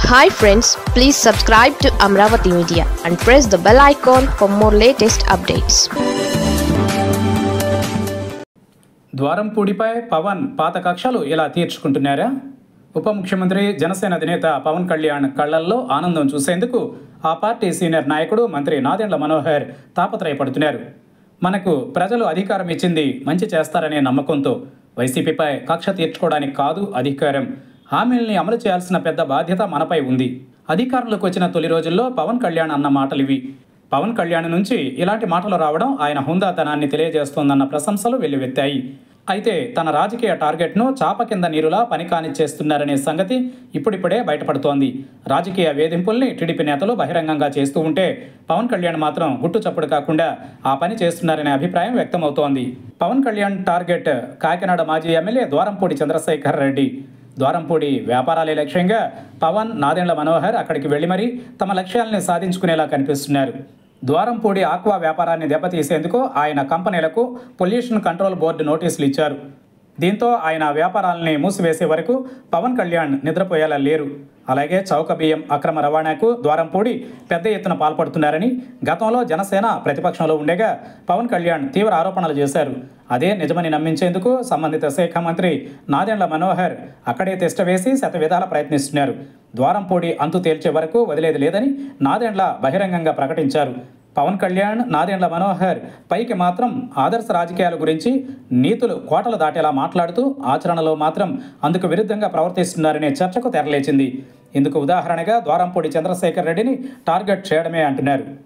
hi friends please subscribe to Amaravati media and press the bell icon for more latest updates ద్వారంపూడిపై పవన్ పాత కక్షలు ఇలా తీర్చుకుంటున్నారా ఉప ముఖ్యమంత్రి జనసేన అధినేత పవన్ కళ్యాణ్ కళ్లల్లో ఆనందం చూసేందుకు ఆ పార్టీ సీనియర్ నాయకుడు మంత్రి నాదెండ్ల మనోహర్ తాపత్రయపడుతున్నారు మనకు ప్రజలు అధికారం ఇచ్చింది మంచి చేస్తారనే నమ్మకంతో వైసీపీపై కక్ష తీర్చుకోవడానికి కాదు అధికారం హామీల్ని అమలు చేయాల్సిన పెద్ద బాధ్యత మనపై ఉంది అధికారంలోకి వచ్చిన తొలి రోజుల్లో పవన్ కళ్యాణ్ అన్న మాటలు ఇవి పవన్ కళ్యాణ్ నుంచి ఇలాంటి మాటలు రావడం ఆయన హుందాతనాన్ని తెలియజేస్తోందన్న ప్రశంసలు వెల్లువెత్తాయి అయితే తన రాజకీయ టార్గెట్ను చాప కింద నీరులా పని కానిచ్చేస్తున్నారనే సంగతి ఇప్పుడిప్పుడే బయటపడుతోంది రాజకీయ వేధింపుల్ని టీడీపీ నేతలు బహిరంగంగా చేస్తూ ఉంటే పవన్ కళ్యాణ్ మాత్రం గుట్టు చప్పుడు కాకుండా ఆ పని చేస్తున్నారనే అభిప్రాయం వ్యక్తమవుతోంది పవన్ కళ్యాణ్ టార్గెట్ కాకినాడ మాజీ ఎమ్మెల్యే ద్వారంపూడి చంద్రశేఖర్ రెడ్డి ద్వారంపూడి వ్యాపారాలే లక్ష్యంగా పవన్ నాదెండ్ల మనోహర్ అక్కడికి వెళ్లి మరీ తమ లక్ష్యాలని సాధించుకునేలా కనిపిస్తున్నారు ద్వారంపూడి ఆక్వా వ్యాపారాన్ని దెబ్బతీసేందుకు ఆయన కంపెనీలకు పొల్యూషన్ కంట్రోల్ బోర్డు నోటీసులు ఇచ్చారు దీంతో ఆయన వ్యాపారాలని మూసివేసే వరకు పవన్ కళ్యాణ్ నిద్రపోయేలా లేరు అలాగే చౌక బియ్యం అక్రమ రవాణాకు ద్వారంపూడి పెద్ద ఎత్తున పాల్పడుతున్నారని గతంలో జనసేన ప్రతిపక్షంలో ఉండగా పవన్ కళ్యాణ్ తీవ్ర ఆరోపణలు చేశారు అదే నిజమని నమ్మించేందుకు సంబంధిత శాఖ మంత్రి నాదెండ్ల మనోహర్ అక్కడే తిష్టవేసి శతవిధాల ప్రయత్నిస్తున్నారు ద్వారంపూడి అంతు తేల్చే వరకు వదిలేది లేదని నాదెండ్ల బహిరంగంగా ప్రకటించారు పవన్ కళ్యాణ్ నాదెండ్ల మనోహర్ పైకి మాత్రం ఆదర్శ రాజకీయాల గురించి నీతులు కోటలు దాటేలా మాట్లాడుతూ ఆచరణలో మాత్రం అందుకు విరుద్ధంగా ప్రవర్తిస్తున్నారనే చర్చకు తెరలేచింది ఇందుకు ఉదాహరణగా ద్వారంపూడి చంద్రశేఖర్ రెడ్డిని టార్గెట్ చేయడమే అంటున్నారు